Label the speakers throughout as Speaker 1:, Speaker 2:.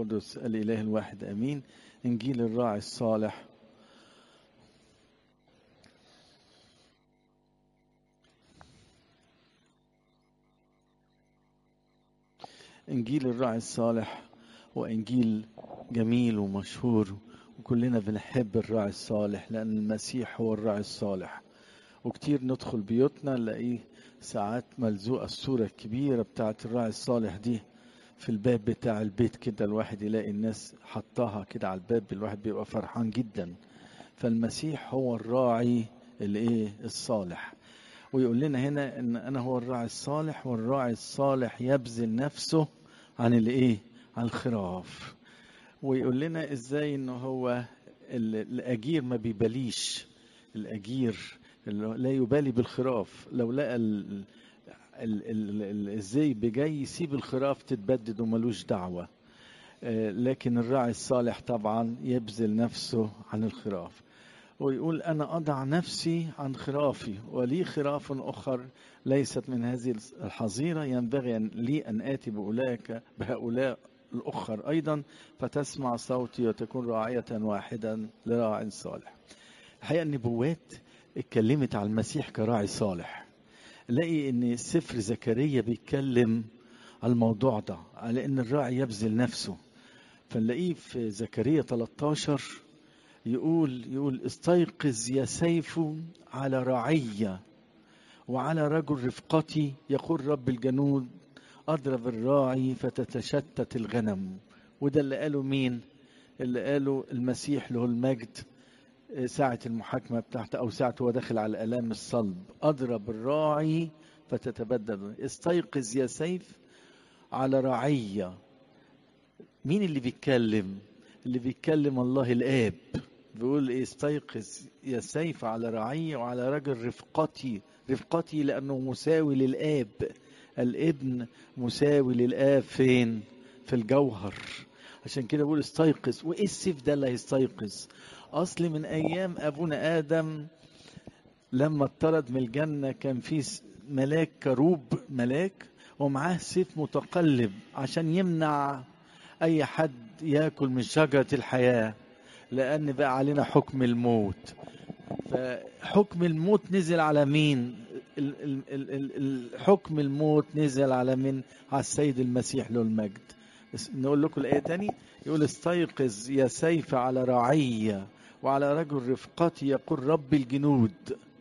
Speaker 1: القدس الإله الواحد أمين إنجيل الراعي الصالح إنجيل الراعي الصالح وإنجيل جميل ومشهور وكلنا بنحب الراعي الصالح لأن المسيح هو الراعي الصالح وكتير ندخل بيوتنا نلاقيه ساعات ملزوقة الصورة الكبيرة بتاعت الراعي الصالح دي في الباب بتاع البيت كده الواحد يلاقي الناس حطاها كده على الباب الواحد بيبقى فرحان جدا فالمسيح هو الراعي الايه الصالح ويقول لنا هنا ان انا هو الراعي الصالح والراعي الصالح يبذل نفسه عن الايه عن الخراف ويقول لنا ازاي ان هو الاجير ما بيباليش الاجير لا يبالي بالخراف لو لقى ازاي بجاي يسيب الخراف تتبدد وملوش دعوة لكن الراعي الصالح طبعا يبذل نفسه عن الخراف ويقول أنا أضع نفسي عن خرافي ولي خراف أخر ليست من هذه الحظيرة ينبغي لي أن آتي بأولئك بهؤلاء الأخر أيضا فتسمع صوتي وتكون راعية واحدا لراع صالح الحقيقة النبوات اتكلمت على المسيح كراعي صالح نلاقي ان سفر زكريا بيتكلم على الموضوع ده على ان الراعي يبذل نفسه فنلاقيه في زكريا 13 يقول يقول استيقظ يا سيف على رعية وعلى رجل رفقتي يقول رب الجنود أضرب الراعي فتتشتت الغنم وده اللي قاله مين اللي قاله المسيح له المجد ساعة المحاكمة بتاعته أو ساعة هو داخل على آلام الصلب أضرب الراعي فتتبدل استيقظ يا سيف على رعية مين اللي بيتكلم اللي بيتكلم الله الآب بيقول إيه استيقظ يا سيف على رعية وعلى رجل رفقتي رفقتي لأنه مساوي للآب الابن مساوي للآب فين في الجوهر عشان كده بقول استيقظ وايه السيف ده اللي هيستيقظ اصل من ايام ابونا ادم لما اطرد من الجنه كان في ملاك كروب ملاك ومعاه سيف متقلب عشان يمنع اي حد ياكل من شجره الحياه لان بقى علينا حكم الموت فحكم الموت نزل على مين الحكم الموت نزل على من على السيد المسيح له المجد نقول لكم الآية تاني يقول استيقظ يا سيف على رعية وعلى رجل رفقتي يقول رب الجنود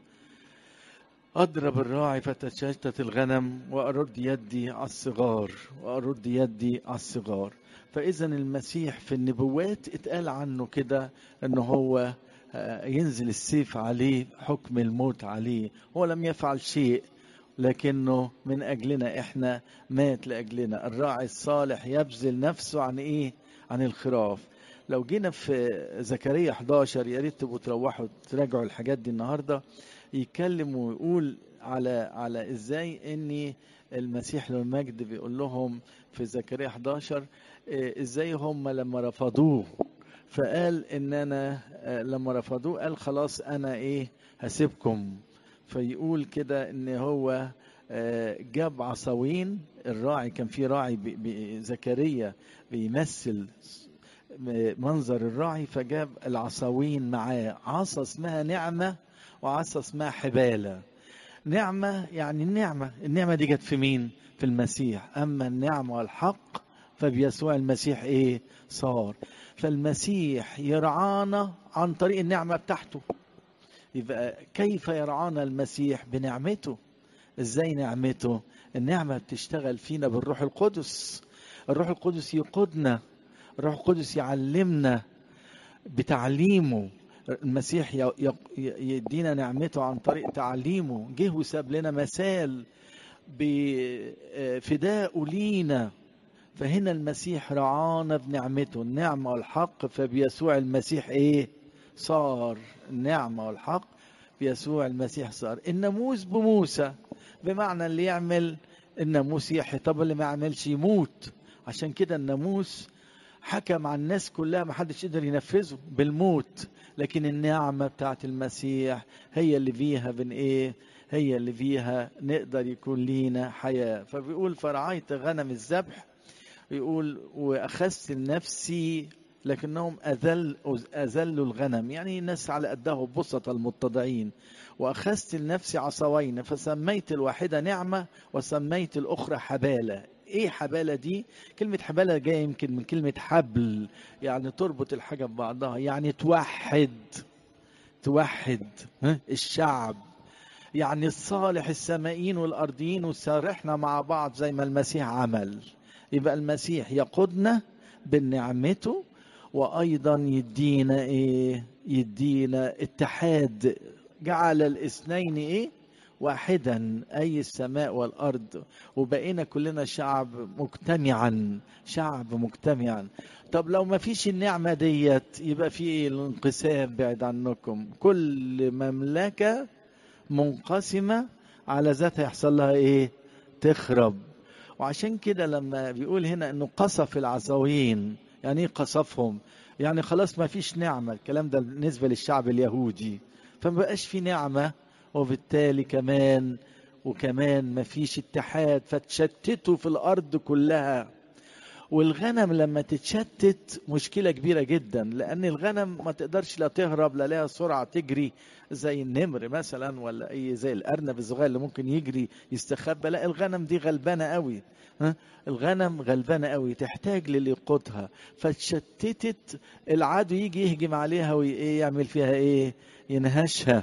Speaker 1: أضرب الراعي فتشتت الغنم وأرد يدي على الصغار وأرد يدي على الصغار فإذا المسيح في النبوات اتقال عنه كده أنه هو ينزل السيف عليه حكم الموت عليه هو لم يفعل شيء لكنه من اجلنا احنا مات لاجلنا الراعي الصالح يبذل نفسه عن ايه عن الخراف لو جينا في زكريا 11 يا ريت تبقوا تروحوا تراجعوا الحاجات دي النهارده يتكلم ويقول على على ازاي ان المسيح له المجد بيقول لهم في زكريا 11 ازاي هم لما رفضوه فقال ان انا لما رفضوه قال خلاص انا ايه هسيبكم فيقول كده ان هو جاب عصاوين الراعي كان في راعي زكريا بيمثل منظر الراعي فجاب العصاوين معاه عصا اسمها نعمة وعصا اسمها حبالة نعمة يعني النعمة النعمة دي جت في مين في المسيح أما النعمة والحق فبيسوع المسيح ايه صار فالمسيح يرعانا عن طريق النعمة بتاعته يبقى كيف يرعانا المسيح بنعمته ازاي نعمته النعمة بتشتغل فينا بالروح القدس الروح القدس يقودنا الروح القدس يعلمنا بتعليمه المسيح يدينا نعمته عن طريق تعليمه جه وساب لنا مثال بفداء لينا فهنا المسيح رعانا بنعمته النعمة والحق فبيسوع المسيح ايه صار النعمة والحق بيسوع المسيح صار الناموس بموسى بمعنى اللي يعمل الناموس يحيى طب اللي ما يعملش يموت عشان كده الناموس حكم على الناس كلها ما حدش قدر ينفذه بالموت لكن النعمة بتاعت المسيح هي اللي فيها بن ايه هي اللي فيها نقدر يكون لينا حياة فبيقول فرعيت غنم الذبح يقول واخذت لنفسي لكنهم أذل أذلوا الغنم يعني الناس على قده بسط المتضعين وأخذت لنفسي عصوين فسميت الواحدة نعمة وسميت الأخرى حبالة ايه حبالة دي كلمة حبالة جاية يمكن من كلمة حبل يعني تربط الحاجة ببعضها يعني توحد توحد الشعب يعني الصالح السمائيين والأرضيين وسارحنا مع بعض زي ما المسيح عمل يبقى المسيح يقودنا بنعمته وايضا يدينا ايه يدينا اتحاد جعل الاثنين ايه واحدا اي السماء والارض وبقينا كلنا شعب مجتمعا شعب مجتمعا طب لو ما فيش النعمة ديت يبقى في ايه الانقسام بعد عنكم كل مملكة منقسمة على ذاتها يحصل لها ايه تخرب وعشان كده لما بيقول هنا انه قصف العزوين يعني ايه قصفهم يعني خلاص ما فيش نعمة الكلام ده بالنسبة للشعب اليهودي فما بقاش في نعمة وبالتالي كمان وكمان ما فيش اتحاد فتشتتوا في الأرض كلها والغنم لما تتشتت مشكلة كبيرة جدا لأن الغنم ما تقدرش لا تهرب لا لها سرعة تجري زي النمر مثلا ولا أي زي الأرنب الصغير اللي ممكن يجري يستخبى لا الغنم دي غلبانة قوي ها الغنم غلبانة قوي تحتاج للي يقودها فتشتتت العدو يجي يهجم عليها ويعمل فيها ايه ينهشها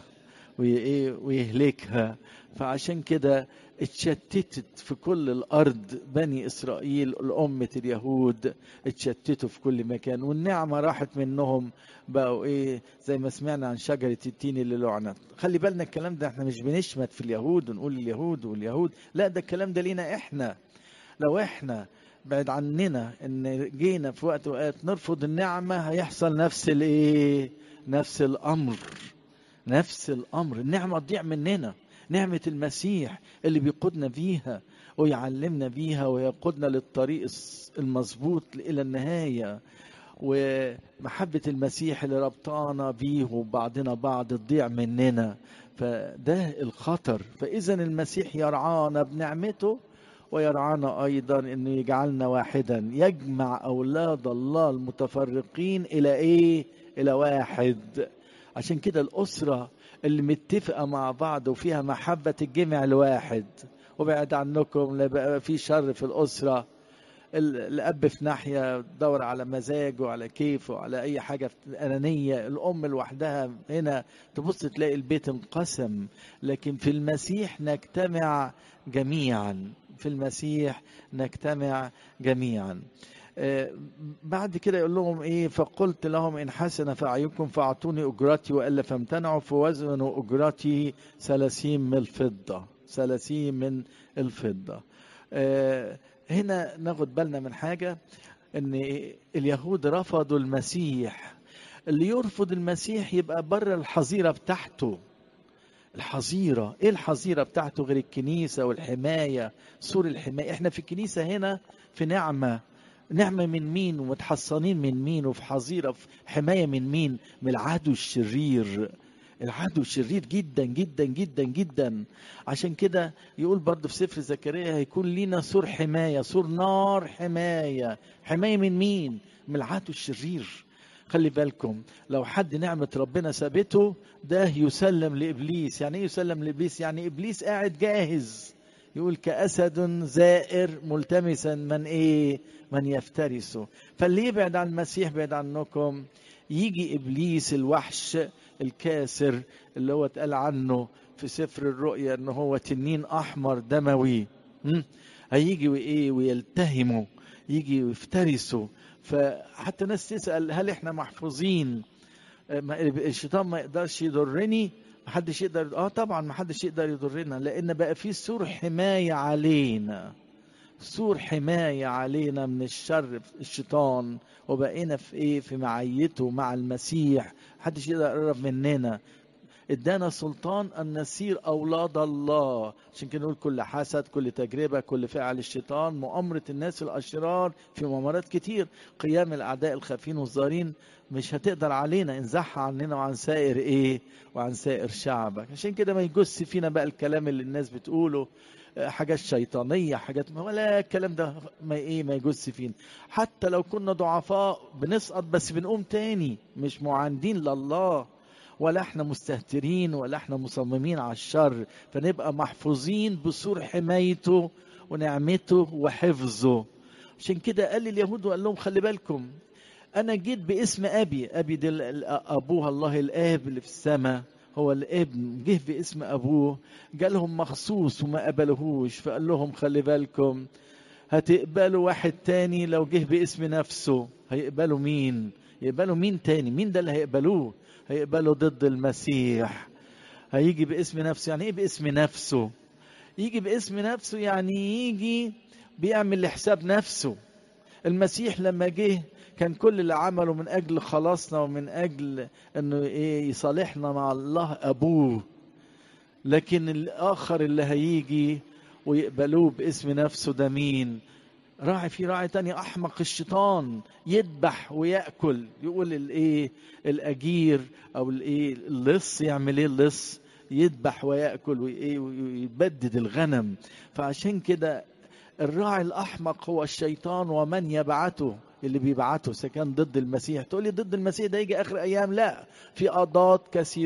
Speaker 1: ويهلكها فعشان كده اتشتتت في كل الارض بني اسرائيل الامه اليهود اتشتتوا في كل مكان والنعمه راحت منهم بقوا ايه زي ما سمعنا عن شجره التين اللي لعنت خلي بالنا الكلام ده احنا مش بنشمت في اليهود ونقول اليهود واليهود لا ده الكلام ده لينا احنا لو احنا بعد عننا ان جينا في وقت وقت نرفض النعمه هيحصل نفس الايه نفس الامر نفس الامر النعمه تضيع مننا نعمة المسيح اللي بيقودنا بيها ويعلمنا بيها ويقودنا للطريق المظبوط إلى النهاية ومحبة المسيح اللي ربطانا بيه وبعضنا بعض تضيع مننا فده الخطر فإذا المسيح يرعانا بنعمته ويرعانا أيضا أنه يجعلنا واحدا يجمع أولاد الله المتفرقين إلى إيه؟ إلى واحد عشان كده الأسرة اللي متفقة مع بعض وفيها محبة تتجمع لواحد وبعد عنكم لا بقى في شر في الأسرة الأب في ناحية دور على مزاجه على كيفه على أي حاجة أنانية الأم لوحدها هنا تبص تلاقي البيت انقسم لكن في المسيح نجتمع جميعا في المسيح نجتمع جميعا بعد كده يقول لهم ايه فقلت لهم ان حسن فاعيكم فاعطوني اجرتي والا فامتنعوا فوزنوا اجرتي ثلاثين من الفضه ثلاثين من الفضه هنا ناخد بالنا من حاجه ان اليهود رفضوا المسيح اللي يرفض المسيح يبقى بره الحظيره بتاعته الحظيره ايه الحظيره بتاعته غير الكنيسه والحمايه سور الحمايه احنا في الكنيسه هنا في نعمه نعمة من مين ومتحصنين من مين وفي حظيرة في حماية من مين من العدو الشرير العدو شرير جدا جدا جدا جدا عشان كده يقول برضه في سفر زكريا هيكون لينا سور حماية سور نار حماية حماية من مين من العدو الشرير خلي بالكم لو حد نعمة ربنا سابته ده يسلم لإبليس يعني إيه يسلم لإبليس يعني إبليس قاعد جاهز يقول كأسد زائر ملتمسا من ايه من يفترسه فاللي يبعد عن المسيح بعد عنكم يجي ابليس الوحش الكاسر اللي هو اتقال عنه في سفر الرؤيا ان هو تنين احمر دموي هيجي وايه ويلتهمه يجي ويفترسه فحتى ناس تسال هل احنا محفوظين الشيطان ما يقدرش يضرني محدش يقدر اه طبعا محدش يقدر يضرنا لان بقى في سور حمايه علينا سور حمايه علينا من الشر الشيطان وبقينا في ايه في معيته مع المسيح محدش يقدر يقرب مننا ادانا سلطان ان نسير اولاد الله عشان كده نقول كل حسد كل تجربه كل فعل الشيطان مؤامره الناس الاشرار في مؤامرات كتير قيام الاعداء الخافين والظاهرين مش هتقدر علينا انزعها عننا وعن سائر ايه وعن سائر شعبك عشان كده ما يجس فينا بقى الكلام اللي الناس بتقوله حاجات شيطانيه حاجات ولا الكلام ده ما ايه ما يجوز فينا حتى لو كنا ضعفاء بنسقط بس بنقوم تاني مش معاندين لله ولا احنا مستهترين ولا احنا مصممين على الشر فنبقى محفوظين بسور حمايته ونعمته وحفظه عشان كده قال لليهود وقال لهم خلي بالكم انا جيت باسم ابي ابي ده ابوها الله الاب اللي في السماء هو الابن جه باسم ابوه جالهم مخصوص وما قبلوهوش فقال لهم خلي بالكم هتقبلوا واحد تاني لو جه باسم نفسه هيقبلوا مين يقبلوا مين تاني مين ده اللي هيقبلوه هيقبلوا ضد المسيح هيجي باسم نفسه يعني ايه باسم نفسه يجي باسم نفسه يعني يجي بيعمل لحساب نفسه المسيح لما جه كان كل اللي عمله من اجل خلاصنا ومن اجل انه ايه يصالحنا مع الله ابوه لكن الاخر اللي هيجي ويقبلوه باسم نفسه ده مين راعي في راعي تاني احمق الشيطان يذبح وياكل يقول الايه الاجير او الايه اللص يعمل ايه اللص يذبح وياكل ويبدد الغنم فعشان كده الراعي الاحمق هو الشيطان ومن يبعته اللي بيبعته اذا كان ضد المسيح تقول لي ضد المسيح ده يجي اخر ايام لا في قضاة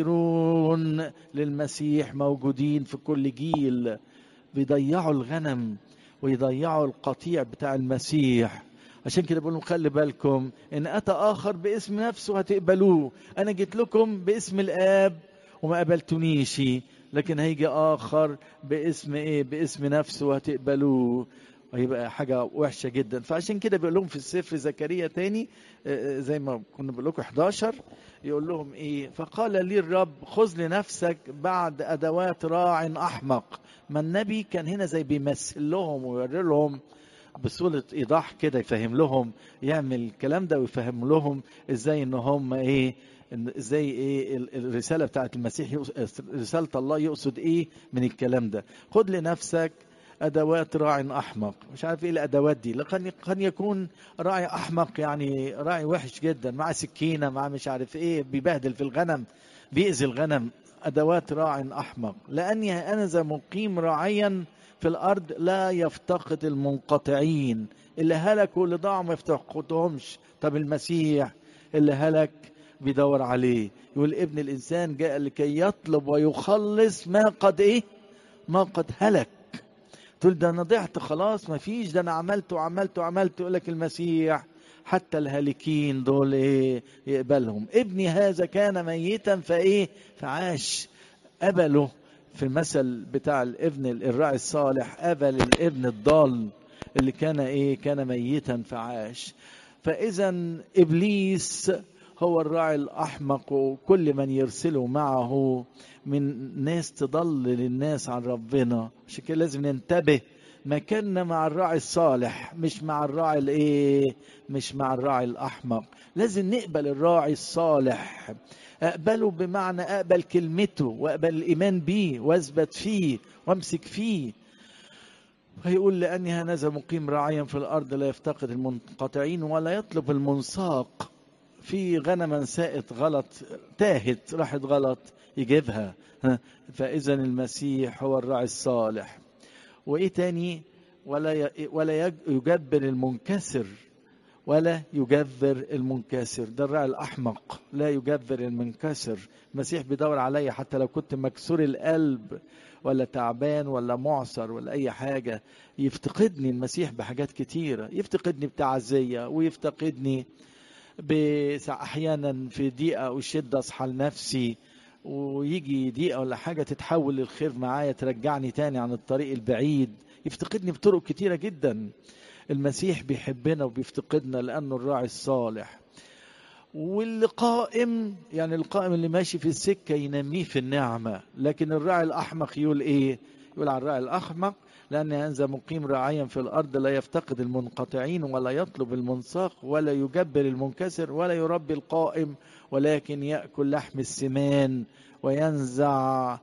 Speaker 1: كثيرون للمسيح موجودين في كل جيل بيضيعوا الغنم ويضيعوا القطيع بتاع المسيح عشان كده بقول لهم خلي بالكم ان اتى اخر باسم نفسه هتقبلوه انا جيت لكم باسم الاب وما قبلتونيش لكن هيجي اخر باسم ايه باسم نفسه هتقبلوه وهيبقى حاجة وحشة جدا فعشان كده بيقول لهم في السفر زكريا تاني زي ما كنا بقول لكم 11 يقول لهم ايه فقال لي الرب خذ لنفسك بعد ادوات راع احمق ما النبي كان هنا زي بيمثل لهم ويوري لهم بصورة ايضاح كده يفهم لهم يعمل الكلام ده ويفهم لهم ازاي ان هم ايه ازاي ايه الرساله بتاعت المسيح رساله الله يقصد ايه من الكلام ده خد لنفسك ادوات راع احمق مش عارف ايه الادوات دي لقد قد يكون راعي احمق يعني راعي وحش جدا مع سكينه مع مش عارف ايه بيبهدل في الغنم بيأذي الغنم ادوات راع احمق لاني انا ذا مقيم راعيا في الارض لا يفتقد المنقطعين اللي هلكوا اللي ضاعوا ما يفتقدهمش طب المسيح اللي هلك بيدور عليه يقول ابن الانسان جاء لكي يطلب ويخلص ما قد ايه ما قد هلك تقول ده انا ضعت خلاص ما فيش ده انا عملت وعملت وعملت يقول لك المسيح حتى الهالكين دول ايه يقبلهم ابني هذا كان ميتا فايه فعاش قبله في المثل بتاع الابن الراعي الصالح قبل الابن الضال اللي كان ايه كان ميتا فعاش فاذا ابليس هو الراعي الأحمق وكل من يرسله معه من ناس تضلل الناس عن ربنا عشان كده لازم ننتبه مكاننا مع الراعي الصالح مش مع الراعي الايه مش مع الراعي الأحمق لازم نقبل الراعي الصالح أقبله بمعنى أقبل كلمته وأقبل الإيمان بيه وأثبت فيه وأمسك فيه فيقول لأني هنذا مقيم راعيا في الأرض لا يفتقد المنقطعين ولا يطلب المنساق في غنما ساءت غلط تاهت راحت غلط يجيبها فاذا المسيح هو الراعي الصالح وايه تاني ولا ولا يجبر المنكسر ولا يجبر المنكسر ده الراعي الاحمق لا يجبر المنكسر المسيح بيدور عليا حتى لو كنت مكسور القلب ولا تعبان ولا معصر ولا اي حاجه يفتقدني المسيح بحاجات كتيره يفتقدني بتعزيه ويفتقدني احيانا في ضيقه او شده اصحى لنفسي ويجي دقيقه ولا حاجه تتحول للخير معايا ترجعني تاني عن الطريق البعيد يفتقدني بطرق كتيره جدا المسيح بيحبنا وبيفتقدنا لانه الراعي الصالح واللي قائم يعني القائم اللي ماشي في السكه ينميه في النعمه لكن الراعي الاحمق يقول ايه يقول على الراعي الاحمق لأن هذا مقيم راعيا في الأرض لا يفتقد المنقطعين ولا يطلب المنساق ولا يجبر المنكسر ولا يربي القائم ولكن يأكل لحم السمان وينزع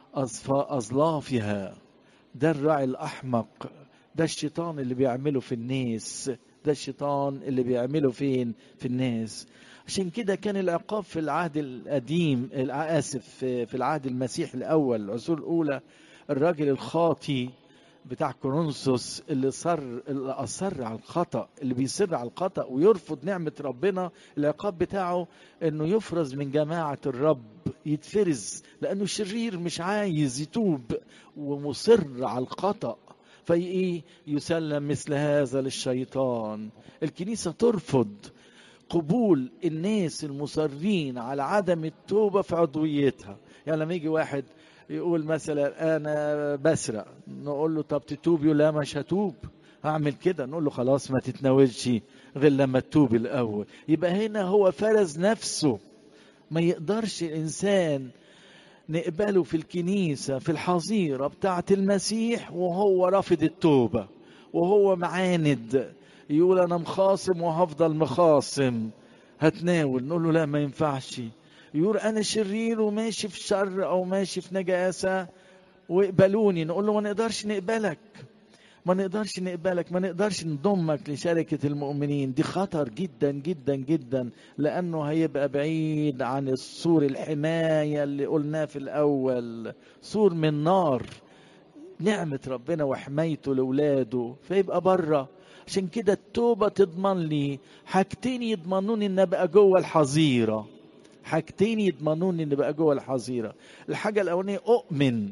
Speaker 1: أظلافها ده الراعي الأحمق ده الشيطان اللي بيعمله في الناس ده الشيطان اللي بيعمله فين في الناس عشان كده كان العقاب في العهد القديم آسف في العهد المسيح الأول العصور الأولى الراجل الخاطي بتاع كورنثوس اللي صر اللي اصر على الخطا اللي بيصر على الخطا ويرفض نعمه ربنا العقاب بتاعه انه يفرز من جماعه الرب يتفرز لانه شرير مش عايز يتوب ومصر على الخطا فايه يسلم مثل هذا للشيطان الكنيسه ترفض قبول الناس المصرين على عدم التوبه في عضويتها يعني لما يجي واحد يقول مثلا انا بسرق نقول له طب تتوب يقول لا مش هتوب هعمل كده نقول له خلاص ما تتناولش غير لما تتوب الاول يبقى هنا هو فرز نفسه ما يقدرش الانسان نقبله في الكنيسة في الحظيرة بتاعة المسيح وهو رافض التوبة وهو معاند يقول أنا مخاصم وهفضل مخاصم هتناول نقول له لا ما ينفعش يقول أنا شرير وماشي في شر أو ماشي في نجاسة واقبلوني نقول له ما نقدرش نقبلك ما نقدرش نقبلك ما نقدرش نضمك لشركة المؤمنين دي خطر جدا جدا جدا لأنه هيبقى بعيد عن السور الحماية اللي قلناه في الأول سور من نار نعمة ربنا وحمايته لأولاده فيبقى بره عشان كده التوبة تضمن لي حاجتين يضمنوني ان ابقى جوه الحظيرة حاجتين يضمنوني ان ابقى جوه الحظيرة الحاجة الأولانية أؤمن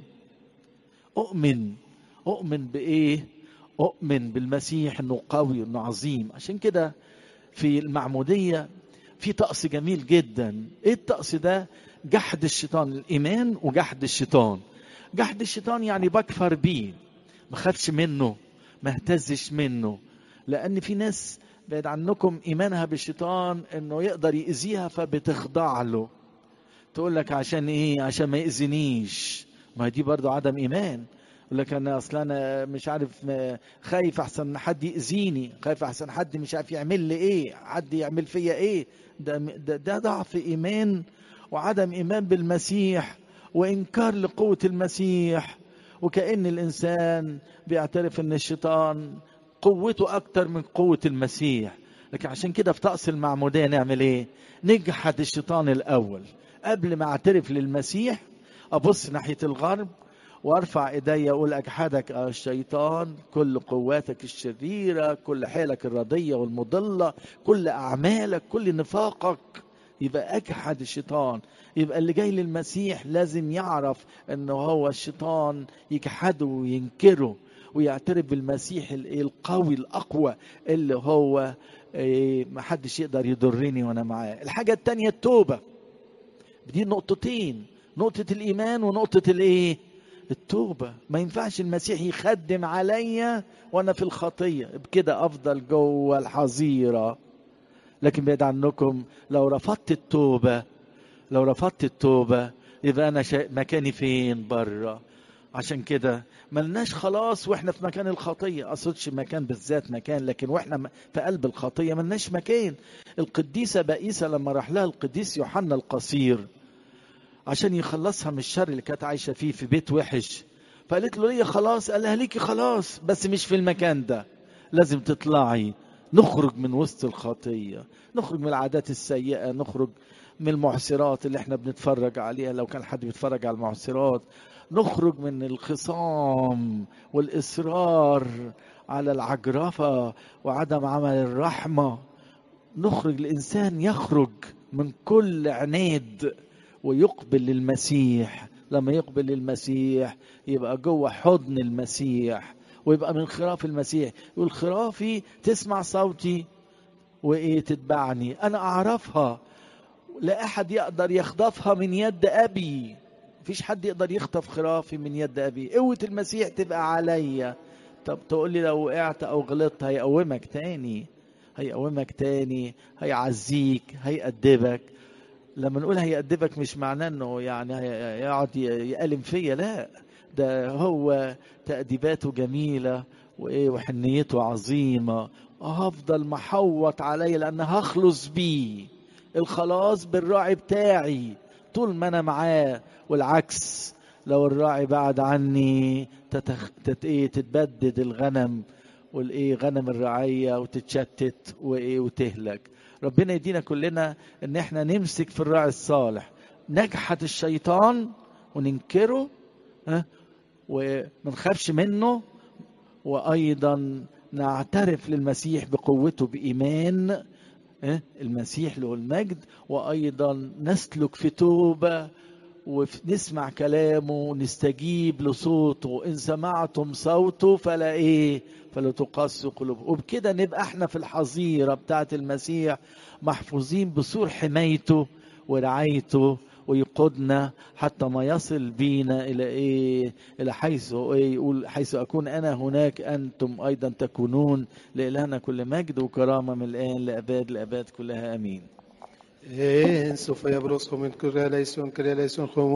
Speaker 1: أؤمن أؤمن بإيه؟ أؤمن بالمسيح إنه قوي إنه عظيم عشان كده في المعمودية في طقس جميل جدا إيه الطقس ده؟ جحد الشيطان الإيمان وجحد الشيطان جحد الشيطان يعني بكفر بيه ما خافش منه ما اهتزش منه لأن في ناس بعد عنكم إيمانها بالشيطان إنه يقدر يأذيها فبتخضع له تقول لك عشان إيه؟ عشان ما يأذينيش ما دي برضو عدم إيمان يقول لك انا اصل انا مش عارف خايف احسن حد ياذيني خايف احسن حد مش عارف يعمل لي ايه حد يعمل فيا ايه ده ده, ده ضعف ايمان وعدم ايمان بالمسيح وانكار لقوه المسيح وكان الانسان بيعترف ان الشيطان قوته اكتر من قوه المسيح لكن عشان كده في طقس المعموديه نعمل ايه نجحد الشيطان الاول قبل ما اعترف للمسيح ابص ناحيه الغرب وارفع ايدي اقول اجحدك الشيطان كل قواتك الشريره كل حيلك الرديه والمضله كل اعمالك كل نفاقك يبقى اجحد الشيطان يبقى اللي جاي للمسيح لازم يعرف انه هو الشيطان يجحده وينكره ويعترف بالمسيح القوي الاقوى اللي هو ما حدش يقدر يضرني وانا معاه الحاجه الثانيه التوبه دي نقطتين نقطه الايمان ونقطه الايه التوبة ما ينفعش المسيح يخدم عليا وانا في الخطية بكده افضل جوه الحظيرة لكن بعيد عنكم لو رفضت التوبة لو رفضت التوبة يبقى انا شا... مكاني فين بره عشان كده ملناش خلاص واحنا في مكان الخطية اقصدش مكان بالذات مكان لكن واحنا في قلب الخطية ملناش مكان القديسة بائسة لما راح لها القديس يوحنا القصير عشان يخلصها من الشر اللي كانت عايشة فيه في بيت وحش فقالت له ليه خلاص قال لها ليكي خلاص بس مش في المكان ده لازم تطلعي نخرج من وسط الخطية نخرج من العادات السيئة نخرج من المعسرات اللي احنا بنتفرج عليها لو كان حد بيتفرج على المعسرات نخرج من الخصام والإصرار على العجرفة وعدم عمل الرحمة نخرج الإنسان يخرج من كل عناد ويقبل للمسيح لما يقبل للمسيح يبقى جوه حضن المسيح ويبقى من خراف المسيح يقول خرافي تسمع صوتي وايه تتبعني انا اعرفها لا احد يقدر يخطفها من يد ابي مفيش حد يقدر يخطف خرافي من يد ابي قوه المسيح تبقى عليا طب تقول لي لو وقعت او غلطت هيقومك تاني هيقومك تاني هيعزيك هيأدبك لما نقول هيأدبك مش معناه انه يعني يقعد يألم فيا لا ده هو تأديباته جميلة وايه وحنيته عظيمة وهفضل محوط عليه لان هخلص بيه الخلاص بالراعي بتاعي طول ما انا معاه والعكس لو الراعي بعد عني تتخ... تت... ايه تتبدد الغنم والايه غنم الرعيه وتتشتت وايه وتهلك ربنا يدينا كلنا ان احنا نمسك في الراعي الصالح نجحت الشيطان وننكره ها وما نخافش منه وأيضا نعترف للمسيح بقوته بإيمان المسيح له المجد وأيضا نسلك في توبة ونسمع كلامه ونستجيب لصوته إن سمعتم صوته فلا إيه فلا تقسوا قلوبكم وبكده نبقى احنا في الحظيرة بتاعة المسيح محفوظين بسور حمايته ورعايته ويقودنا حتى ما يصل بينا الى ايه الى حيث ايه يقول حيث اكون انا هناك انتم ايضا تكونون لالهنا كل مجد وكرامه من الان لاباد الاباد كلها امين
Speaker 2: En Sofia Bros, Comment Kuria Leison, Kuria Leison,